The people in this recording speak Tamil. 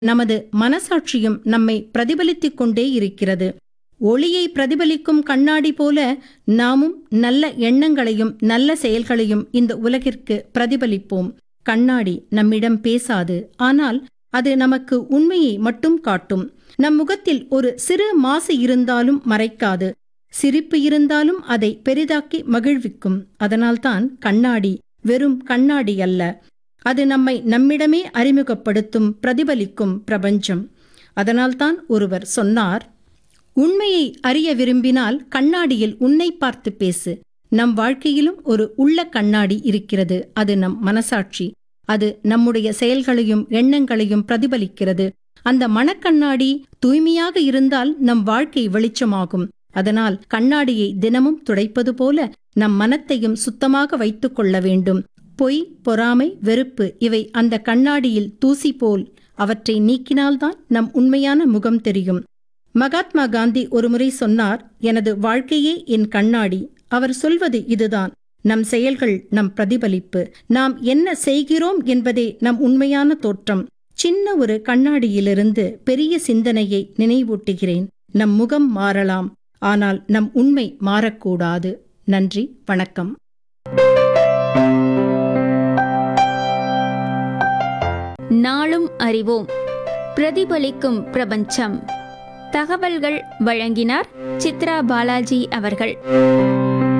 நமது மனசாட்சியும் நம்மை பிரதிபலித்துக் கொண்டே இருக்கிறது ஒளியை பிரதிபலிக்கும் கண்ணாடி போல நாமும் நல்ல எண்ணங்களையும் நல்ல செயல்களையும் இந்த உலகிற்கு பிரதிபலிப்போம் கண்ணாடி நம்மிடம் பேசாது ஆனால் அது நமக்கு உண்மையை மட்டும் காட்டும் நம் முகத்தில் ஒரு சிறு மாசு இருந்தாலும் மறைக்காது சிரிப்பு இருந்தாலும் அதை பெரிதாக்கி மகிழ்விக்கும் அதனால்தான் கண்ணாடி வெறும் கண்ணாடி அல்ல அது நம்மை நம்மிடமே அறிமுகப்படுத்தும் பிரதிபலிக்கும் பிரபஞ்சம் அதனால்தான் ஒருவர் சொன்னார் உண்மையை அறிய விரும்பினால் கண்ணாடியில் உன்னை பார்த்து பேசு நம் வாழ்க்கையிலும் ஒரு உள்ள கண்ணாடி இருக்கிறது அது நம் மனசாட்சி அது நம்முடைய செயல்களையும் எண்ணங்களையும் பிரதிபலிக்கிறது அந்த மனக்கண்ணாடி தூய்மையாக இருந்தால் நம் வாழ்க்கை வெளிச்சமாகும் அதனால் கண்ணாடியை தினமும் துடைப்பது போல நம் மனத்தையும் சுத்தமாக வைத்துக் கொள்ள வேண்டும் பொய் பொறாமை வெறுப்பு இவை அந்த கண்ணாடியில் தூசி போல் அவற்றை நீக்கினால்தான் நம் உண்மையான முகம் தெரியும் மகாத்மா காந்தி ஒருமுறை சொன்னார் எனது வாழ்க்கையே என் கண்ணாடி அவர் சொல்வது இதுதான் நம் செயல்கள் நம் பிரதிபலிப்பு நாம் என்ன செய்கிறோம் என்பதே நம் உண்மையான தோற்றம் சின்ன ஒரு கண்ணாடியிலிருந்து பெரிய சிந்தனையை நினைவூட்டுகிறேன் நம் முகம் மாறலாம் ஆனால் நம் உண்மை மாறக்கூடாது நன்றி வணக்கம் நாளும் அறிவோம் பிரதிபலிக்கும் பிரபஞ்சம் தகவல்கள் வழங்கினார் சித்ரா பாலாஜி அவர்கள்